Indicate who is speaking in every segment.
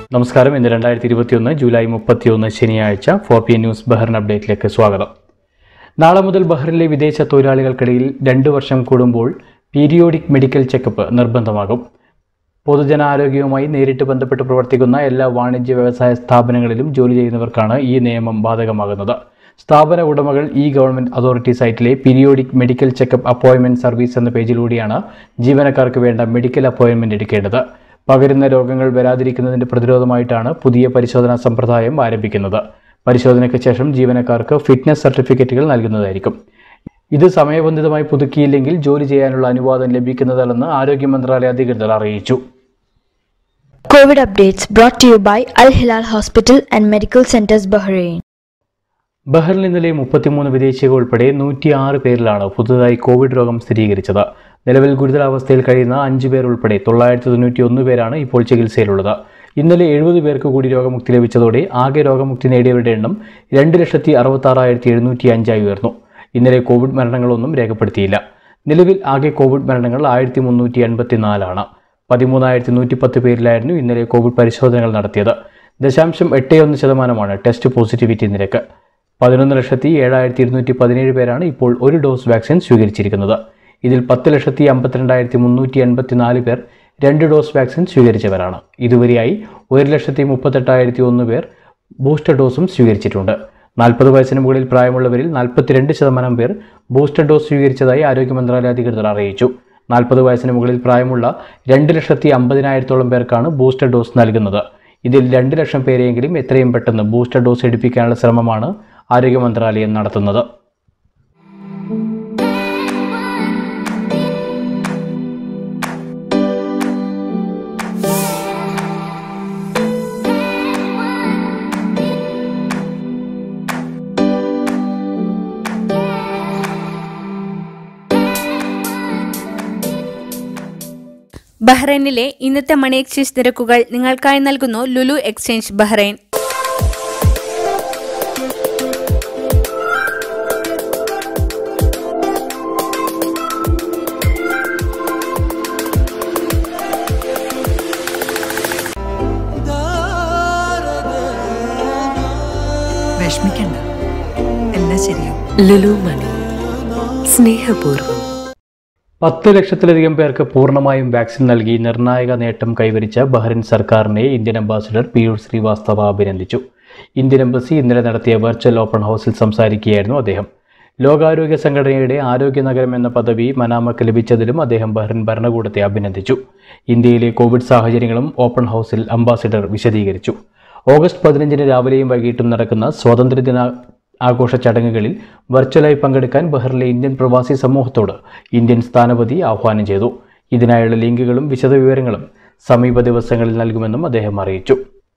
Speaker 1: നമസ്കാരം ഇന്ന് രണ്ടായിരത്തി ഇരുപത്തിയൊന്ന് ജൂലൈ മുപ്പത്തിയൊന്ന് ശനിയാഴ്ച four P N news Bahrain അപ്ഡേറ്റിലേക്ക് സ്വാഗതം നാളെ മുതൽ ബഹ്റിനിലെ വിദേശ തൊഴിലാളികൾക്കിടയിൽ രണ്ട് വർഷം കൂടുമ്പോൾ പീരിയോഡിക് മെഡിക്കൽ ചെക്കപ്പ് നിർബന്ധമാകും പൊതുജനാരോഗ്യവുമായി നേരിട്ട് ബന്ധപ്പെട്ട് പ്രവർത്തിക്കുന്ന എല്ലാ വാണിജ്യ വ്യവസായ സ്ഥാപനങ്ങളിലും ജോലി ചെയ്യുന്നവർക്കാണ് ഈ നിയമം ബാധകമാകുന്നത് സ്ഥാപന ഉടമകൾ ഈ ഗവൺമെന്റ് അതോറിറ്റി സൈറ്റിലെ periodic medical checkup appointment service എന്ന പേജിലൂടെയാണ് ജീവനക്കാർക്ക് വേണ്ട മെഡിക്കൽ അപ്പോയിന്റ്മെന്റ് എടുക്കേണ്ടത് പകരുന്ന രോഗങ്ങൾ വരാതിരിക്കുന്നതിന്റെ പ്രതിരോധമായിട്ടാണ് പുതിയ പരിശോധനാ സമ്പ്രദായം ആരംഭിക്കുന്നത് പരിശോധനയ്ക്ക് ശേഷം ജീവനക്കാർക്ക് ഫിറ്റ്നസ് സർട്ടിഫിക്കറ്റുകൾ നൽകുന്നതായിരിക്കും ഇത് സമയബന്ധിതമായി പുതുക്കിയില്ലെങ്കിൽ ജോലി ചെയ്യാനുള്ള അനുവാദം ലഭിക്കുന്നതല്ലെന്ന് ആരോഗ്യ മന്ത്രാലയ അധികൃതർ അറിയിച്ചു
Speaker 2: COVID updates brought to you by Al Hilal Hospital and Medical Centers Bahrain.
Speaker 1: ബഹ്റിൽ ഇന്നലെ മുപ്പത്തിമൂന്ന് വിദേശികൾ ഉൾപ്പെടെ നൂറ്റിയാറ് പേരിലാണ് പുതുതായി കോവിഡ് രോഗം സ്ഥിരീകരിച്ചത് നിലവിൽ ഗുരുതരാവസ്ഥയിൽ കഴിയുന്ന അഞ്ച് പേർ ഉൾപ്പെടെ തൊള്ളായിരത്തി തൊണ്ണൂറ്റി ഒന്ന് പേരാണ് ഇപ്പോൾ ചികിത്സയിലുള്ളത് ഇന്നലെ എഴുപത് പേർക്ക് കൂടി രോഗമുക്തി ലഭിച്ചതോടെ ആകെ രോഗമുക്തി നേടിയവരുടെ എണ്ണം രണ്ട് ലക്ഷത്തി അറുപത്താറായിരത്തി എഴുന്നൂറ്റി അഞ്ചായി ഉയർന്നു ഇന്നലെ കോവിഡ് മരണങ്ങളൊന്നും രേഖപ്പെടുത്തിയില്ല നിലവിൽ ആകെ കോവിഡ് മരണങ്ങൾ ആയിരത്തി മുന്നൂറ്റി എൺപത്തി നാലാണ് പതിമൂന്നായിരത്തി നൂറ്റി പത്ത് പേരിലായിരുന്നു ഇന്നലെ കോവിഡ് പരിശോധനകൾ നടത്തിയത് ദശാംശം എട്ട് ഒന്ന് ശതമാനമാണ് ടെസ്റ്റ് പോസിറ്റിവിറ്റി നിരക്ക് പതിനൊന്ന് ലക്ഷത്തി ഏഴായിരത്തി ഇരുന്നൂറ്റി പതിനേഴ് പേരാണ് ഇപ്പോൾ ഒരു ഡോസ് വാക്സിൻ സ്വീകരിച്ചിരിക്കുന്നത് ഇതിൽ പത്ത് ലക്ഷത്തി അമ്പത്തിരണ്ടായിരത്തി മുന്നൂറ്റി എൺപത്തി നാല് പേർ രണ്ട് ഡോസ് വാക്സിൻ സ്വീകരിച്ചവരാണ് ഇതുവരെയായി ഒരു ലക്ഷത്തി മുപ്പത്തെട്ടായിരത്തി ഒന്ന് പേർ ബൂസ്റ്റർ ഡോസും സ്വീകരിച്ചിട്ടുണ്ട് നാൽപ്പത് വയസ്സിന് മുകളിൽ പ്രായമുള്ളവരിൽ നാൽപ്പത്തിരണ്ട് ശതമാനം പേർ ബൂസ്റ്റർ ഡോസ് സ്വീകരിച്ചതായി ആരോഗ്യ മന്ത്രാലയ അധികൃതർ അറിയിച്ചു നാൽപ്പത് വയസ്സിന് മുകളിൽ പ്രായമുള്ള രണ്ട് ലക്ഷത്തി അമ്പതിനായിരത്തോളം പേർക്കാണ് ബൂസ്റ്റർ ഡോസ് നൽകുന്നത് ഇതിൽ രണ്ട് ലക്ഷം പേരെയെങ്കിലും എത്രയും പെട്ടെന്ന് ബൂസ്റ്റർ ഡോസ് എടുപ്പിക്കാനുള്ള ശ്രമമാണ് ആരോഗ്യ മന്ത്രാലയം നടത്തുന്നത്
Speaker 3: ബഹ്റൈനിലെ ഇന്നത്തെ മണി എക്സ്ചേഞ്ച് നിരക്കുകൾ നിങ്ങൾക്കായി നൽകുന്നു ലുലു എക്സ്ചേഞ്ച് ബഹ്റൈൻ
Speaker 4: വിഷമിക്കണ്ട എല്ലാം ശരിയാവും
Speaker 5: ലുലു മണി സ്നേഹപൂർവ്വം
Speaker 1: പത്ത് ലക്ഷത്തിലധികം പേർക്ക് പൂർണ്ണമായും വാക്സിൻ നൽകി നിർണായക നേട്ടം കൈവരിച്ച ബഹ്റിൻ സർക്കാരിനെ ഇന്ത്യൻ അംബാസിഡർ പീയൂഷ് ശ്രീവാസ്തവ അഭിനന്ദിച്ചു ഇന്ത്യൻ എംബസി ഇന്നലെ നടത്തിയ വെർച്വൽ ഓപ്പൺ ഹൗസിൽ സംസാരിക്കുകയായിരുന്നു അദ്ദേഹം ലോകാരോഗ്യ സംഘടനയുടെ ആരോഗ്യ നഗരം എന്ന പദവി മനാമക്ക് ലഭിച്ചതിലും അദ്ദേഹം ബഹ്റിൻ ഭരണകൂടത്തെ അഭിനന്ദിച്ചു ഇന്ത്യയിലെ കോവിഡ് സാഹചര്യങ്ങളും ഓപ്പൺ ഹൗസിൽ അംബാസിഡർ വിശദീകരിച്ചു ഓഗസ്റ്റ് പതിനഞ്ചിന് രാവിലെയും വൈകിട്ടും നടക്കുന്ന സ്വാതന്ത്ര്യദിന ആഘോഷ ചടങ്ങുകളിൽ വെർച്വലായി പങ്കെടുക്കാൻ ബഹ്റിലെ ഇന്ത്യൻ പ്രവാസി സമൂഹത്തോട് ഇന്ത്യൻ സ്ഥാനപതി ആഹ്വാനം ചെയ്തു ഇതിനായുള്ള ലിങ്കുകളും വിശദവിവരങ്ങളും സമീപ ദിവസങ്ങളിൽ നൽകുമെന്നും അദ്ദേഹം അറിയിച്ചു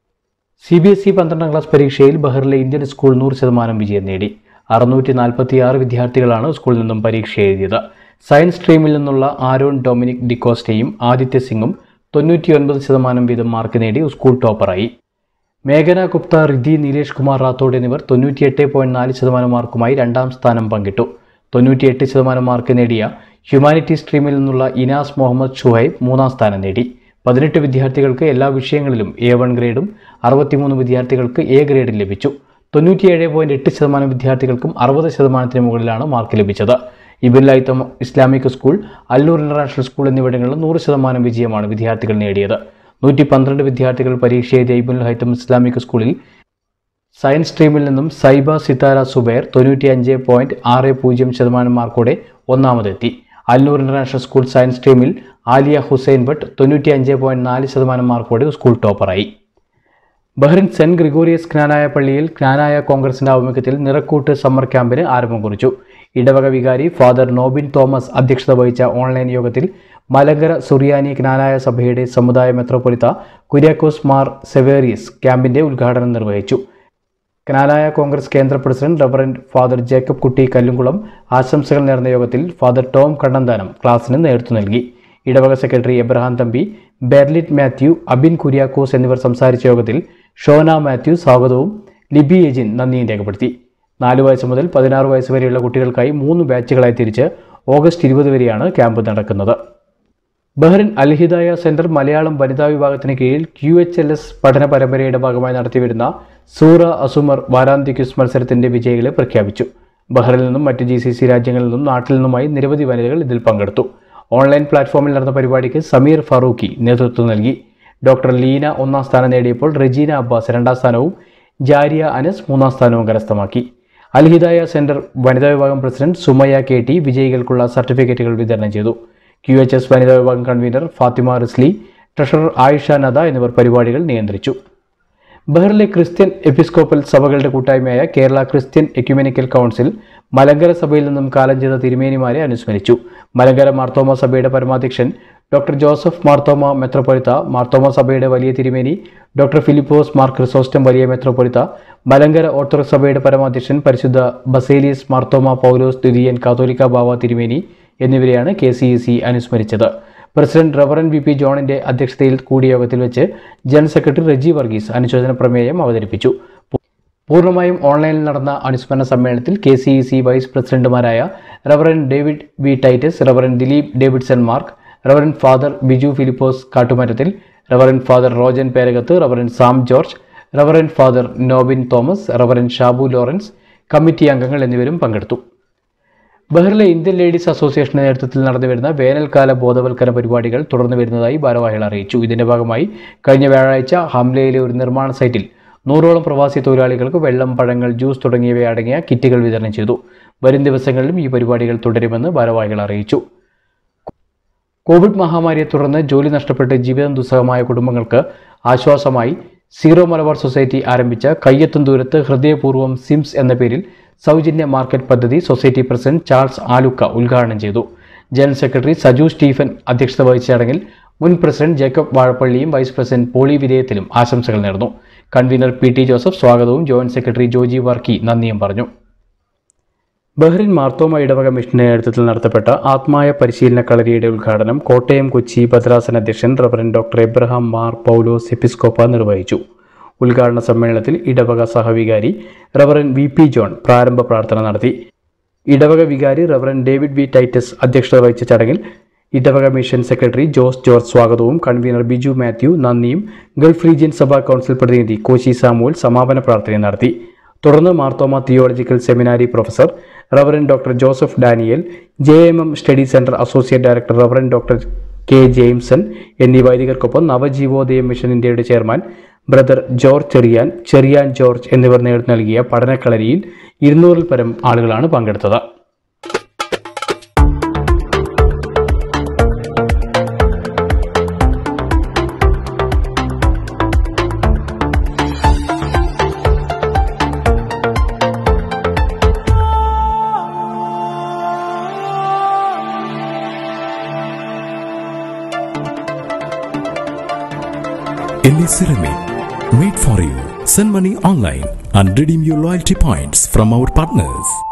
Speaker 1: സി ബി എസ് ഇ പന്ത്രണ്ടാം ക്ലാസ് പരീക്ഷയിൽ ബഹ്റിലെ ഇന്ത്യൻ സ്കൂൾ നൂറ് ശതമാനം വിജയം നേടി അറുന്നൂറ്റി നാൽപ്പത്തി ആറ് വിദ്യാർത്ഥികളാണ് സ്കൂളിൽ നിന്നും പരീക്ഷ എഴുതിയത് സയൻസ് സ്ട്രീമിൽ നിന്നുള്ള ആരോൺ ഡൊമിനിക് ഡിക്കോസ്റ്റയും ആദിത്യ സിംഗും തൊണ്ണൂറ്റിയൊൻപത് ശതമാനം വീതം മാർക്ക് നേടി സ്കൂൾ ടോപ്പറായി മേഘന ഗുപ്ത റിദ്ധി നീലേഷ് കുമാർ റാത്തോഡ് എന്നിവർ തൊണ്ണൂറ്റിയെട്ട് പോയിന്റ് നാല് ശതമാനം മാർക്കുമായി രണ്ടാം സ്ഥാനം പങ്കിട്ടു തൊണ്ണൂറ്റിയെട്ട് ശതമാനം മാർക്ക് നേടിയ ഹ്യൂമാനിറ്റി സ്ട്രീമിൽ നിന്നുള്ള ഇനാസ് മുഹമ്മദ് ഷുഹൈബ് മൂന്നാം സ്ഥാനം നേടി പതിനെട്ട് വിദ്യാർത്ഥികൾക്ക് എല്ലാ വിഷയങ്ങളിലും എ വൺ ഗ്രേഡും അറുപത്തിമൂന്ന് വിദ്യാർത്ഥികൾക്ക് എ ഗ്രേഡും ലഭിച്ചു തൊണ്ണൂറ്റിയേഴ് പോയിന്റ് എട്ട് ശതമാനം വിദ്യാർത്ഥികൾക്കും അറുപത് ശതമാനത്തിന് മുകളിലാണ് മാർക്ക് ലഭിച്ചത് ഇബുല്ലായിത്തം ഇസ്ലാമിക് സ്കൂൾ അല്ലൂർ ഇന്റർനാഷണൽ സ്കൂൾ എന്നിവിടങ്ങളിൽ നൂറ് ശതമാനം വിജയമാണ് വിദ്യാർത്ഥികൾ നേടിയത് നൂറ്റി പന്ത്രണ്ട് വിദ്യാർത്ഥികൾ പരീക്ഷ എഴുതിയ ഇബുൽ ഹൈത്തം ഇസ്ലാമിക് സ്കൂളിൽ സയൻസ് സ്ട്രീമിൽ നിന്നും സൈബ സിതാര സുബൈർ തൊണ്ണൂറ്റി അഞ്ച് പോയിന്റ് ആറ് പൂജ്യം ശതമാനം മാർക്കോടെ ഒന്നാമതെത്തി അൽനൂർ ഇന്റർനാഷണൽ സ്കൂൾ സയൻസ് സ്ട്രീമിൽ ആലിയ ഹുസൈൻ ഭട്ട് തൊണ്ണൂറ്റി അഞ്ച് പോയിന്റ് നാല് ശതമാനം മാർക്കോടെ സ്കൂൾ ടോപ്പറായി ബഹ്റിൻ സെന്റ് ഗ്രിഗോറിയസ് ജ്ഞാനായ പള്ളിയിൽ ജ്ഞാനായ കോൺഗ്രസിന്റെ ആഭിമുഖ്യത്തിൽ നിറക്കൂട്ട് സമ്മർ ക്യാമ്പിന് ആരംഭം കുറിച്ചു ഇടവക വികാരി ഫാദർ നോബിൻ തോമസ് അധ്യക്ഷത വഹിച്ച ഓൺലൈൻ യോഗത്തിൽ മലങ്കര സുറിയാനി ജ്ഞാനായ സഭയുടെ സമുദായ മെത്രോപൊലിത്ത കുര്യാക്കോസ് മാർ സെവേറിയസ് ക്യാമ്പിന്റെ ഉദ്ഘാടനം നിർവഹിച്ചു ജ്ഞാനായ കോൺഗ്രസ് കേന്ദ്ര പ്രസിഡന്റ് റവറന്റ് ഫാദർ ജേക്കബ് കുട്ടി കല്ലുംകുളം ആശംസകൾ നേർന്ന യോഗത്തിൽ ഫാദർ ടോം കണ്ണന്താനം ക്ലാസിന് നേതൃത്വം നൽകി ഇടവക സെക്രട്ടറി എബ്രഹാം തമ്പി ബെർലിറ്റ് മാത്യു അബിൻ കുര്യാക്കോസ് എന്നിവർ സംസാരിച്ച യോഗത്തിൽ ഷോന മാത്യു സ്വാഗതവും ലിബി എജിൻ നന്ദിയും രേഖപ്പെടുത്തി നാല് വയസ്സ് മുതൽ പതിനാറ് വയസ്സ് വരെയുള്ള കുട്ടികൾക്കായി മൂന്ന് ബാച്ചുകളായി തിരിച്ച് ഓഗസ്റ്റ് ഇരുപത് വരെയാണ് ക്യാമ്പ് നടക്കുന്നത് ബഹ്റിൻ അൽഹിദായ സെന്റർ മലയാളം വനിതാ വിഭാഗത്തിന് കീഴിൽ ക്യു എച്ച് എൽ എസ് പഠന പരമ്പരയുടെ ഭാഗമായി നടത്തിവരുന്ന സൂറ അസുമർ വാരാന്ത്യ ക്വിസ് മത്സരത്തിന്റെ വിജയികളെ പ്രഖ്യാപിച്ചു ബഹ്റിനിൽ നിന്നും മറ്റ് ജി സി സി രാജ്യങ്ങളിൽ നിന്നും നാട്ടിൽ നിന്നുമായി നിരവധി വനിതകൾ ഇതിൽ പങ്കെടുത്തു ഓൺലൈൻ പ്ലാറ്റ്ഫോമിൽ നടന്ന പരിപാടിക്ക് സമീർ ഫറൂഖി നേതൃത്വം നൽകി ഡോക്ടർ ലീന ഒന്നാം സ്ഥാനം നേടിയപ്പോൾ റെജീന അബ്ബാസ് രണ്ടാം സ്ഥാനവും ജാരിയ അനസ് മൂന്നാം സ്ഥാനവും കരസ്ഥമാക്കി അൽഹിദായ സെന്റർ വനിതാ വിഭാഗം പ്രസിഡന്റ് സുമയ കെ ടി വിജയികൾക്കുള്ള സർട്ടിഫിക്കറ്റുകൾ വിതരണം ചെയ്തു ക്യു എച്ച് എസ് വനിതാ വിഭാഗം കൺവീനർ ഫാത്തിമ റിസ്ലി ട്രഷറർ ആയിഷ നദ എന്നിവർ പരിപാടികൾ നിയന്ത്രിച്ചു ബഹ്റിലെ ക്രിസ്ത്യൻ എപ്പിസ്കോപ്പൽ സഭകളുടെ കൂട്ടായ്മയായ Kerala Christian ecumenical council Malankara സഭയിൽ നിന്നും കാലം ചെയ്ത തിരുമേനിമാരെ അനുസ്മരിച്ചു മലങ്കര മാർത്തോമ സഭയുടെ പരമാധ്യക്ഷൻ ഡോക്ടർ ജോസഫ് മാർത്തോമ മെത്രോപൊലിത്ത മാർത്തോമ സഭയുടെ വലിയ തിരുമേനി ഡോക്ടർ ഫിലിപ്പോസ് മാർ ക്രിസോസ്റ്റം വലിയ മെത്രോപൊലിത്ത മലങ്കര ഓർത്തഡോക്സ് സഭയുടെ പരമാധ്യക്ഷൻ പരിശുദ്ധ ബസേലിയസ് മാർത്തോമ പൗലോസ് ദ്വിതീയൻ കാത്തോലിക്ക ബാവ തിരുമേനി എന്നിവരെയാണ് കെ സി ഇ സി അനുസ്മരിച്ചത് പ്രസിഡന്റ് റവറൻ വി പി ജോണിന്റെ അധ്യക്ഷതയിൽ കൂടിയ യോഗത്തിൽ വെച്ച് ജനറൽ സെക്രട്ടറി റെജി വർഗീസ് അനുശോചന പ്രമേയം അവതരിപ്പിച്ചു പൂർണ്ണമായും ഓൺലൈനിൽ നടന്ന അനുസ്മരണ സമ്മേളനത്തിൽ K C E C vice പ്രസിഡന്റുമാരായ reverend David V Titus reverend Dileep Davidson Mark reverend father Biju Philipose Kattumarathil reverend father Rojan Perakath reverend Sam George reverend father Nobin Thomas reverend Shabu Lawrence committee അംഗങ്ങൾ എന്നിവരും പങ്കെടുത്തു ബഹ്റിലെ ഇന്ത്യൻ ലേഡീസ് അസോസിയേഷന്റെ നേതൃത്വത്തിൽ നടന്നുവരുന്ന വേനൽക്കാല ബോധവൽക്കരണ പരിപാടികൾ തുടർന്നു വരുന്നതായി ഭാരവാഹികൾ അറിയിച്ചു ഇതിന്റെ ഭാഗമായി കഴിഞ്ഞ വ്യാഴാഴ്ച ഹംലയിലെ ഒരു നിർമ്മാണ സൈറ്റിൽ നൂറോളം പ്രവാസി തൊഴിലാളികൾക്ക് വെള്ളം പഴങ്ങൾ ജ്യൂസ് തുടങ്ങിയവ അടങ്ങിയ കിറ്റുകൾ വിതരണം ചെയ്തു വരും ദിവസങ്ങളിലും ഈ പരിപാടികൾ തുടരുമെന്ന് ഭാരവാഹികൾ അറിയിച്ചു കോവിഡ് മഹാമാരിയെ തുടർന്ന് ജോലി നഷ്ടപ്പെട്ട് ജീവിതം ദുസ്സഹമായ കുടുംബങ്ങൾക്ക് ആശ്വാസമായി സീറോ മലബാർ സൊസൈറ്റി ആരംഭിച്ച കയ്യെത്തും ദൂരത്ത് ഹൃദയപൂർവ്വം സിംസ് എന്ന പേരിൽ സൗജന്യ മാർക്കറ്റ് പദ്ധതി സൊസൈറ്റി പ്രസിഡന്റ് ചാൾസ് ആലുക്ക ഉദ്ഘാടനം ചെയ്തു ജനറൽ സെക്രട്ടറി സജു സ്റ്റീഫൻ അധ്യക്ഷത വഹിച്ച ചടങ്ങിൽ മുൻ പ്രസിഡന്റ് ജേക്കബ് വാഴപ്പള്ളിയും വൈസ് പ്രസിഡന്റ് പോളി വിധേയത്തിലും ആശംസകൾ നേർന്നു കൺവീനർ പി ടി ജോസഫ് സ്വാഗതവും ജോയിന്റ് സെക്രട്ടറി ജോജി വർക്കി നന്ദിയും പറഞ്ഞു ബഹ്റിൻ മാർത്തോമ ഇടവക മിഷന്റെ നേതൃത്വത്തിൽ നടത്തപ്പെട്ട ആത്മായ പരിശീലന കളരിയുടെ ഉദ്ഘാടനം കോട്ടയം കൊച്ചി ഭദ്രാസന അധ്യക്ഷൻ റവറൻ ഡോക്ടർ എബ്രഹാം മാർ പൗലോസ് എപ്പിസ്കോപ്പ നിർവഹിച്ചു ഉദ്ഘാടന സമ്മേളനത്തിൽ ഇടവക സഹവികാരി റവറൻ വി പി ജോൺ പ്രാരംഭ പ്രാർത്ഥന നടത്തി ഇടവക വികാരി റവറൻ ഡേവിഡ് വി ടൈറ്റസ് അധ്യക്ഷത വഹിച്ച ചടങ്ങിൽ ഇടവക മിഷൻ സെക്രട്ടറി ജോസ് ജോർജ് സ്വാഗതവും കൺവീനർ ബിജു മാത്യു നന്ദിയും ഗൾഫ് റീജിയൻ സഭാ കൗൺസിൽ പ്രതിനിധി കോശി സാമുവൽ സമാപന പ്രാർത്ഥനയും നടത്തി തുടർന്ന് Marthoma theological seminary professor reverend doctor Joseph Daniel J M M study centre associate director reverend doctor K Jameson എന്നീ വൈദികർക്കൊപ്പം നവജീവോദയം മിഷൻ ഇന്ത്യയുടെ ചെയർമാൻ ബ്രദർ ജോർജ് ചെറിയാൻ ചെറിയാൻ ജോർജ് എന്നിവർ നേതൃത്വം നൽകിയ പഠനക്കളരിയിൽ ഇരുന്നൂറിൽ പരം ആളുകളാണ് പങ്കെടുത്തത്
Speaker 6: Ellie Ceramic, made for you. Send money online and redeem your loyalty points from our partners.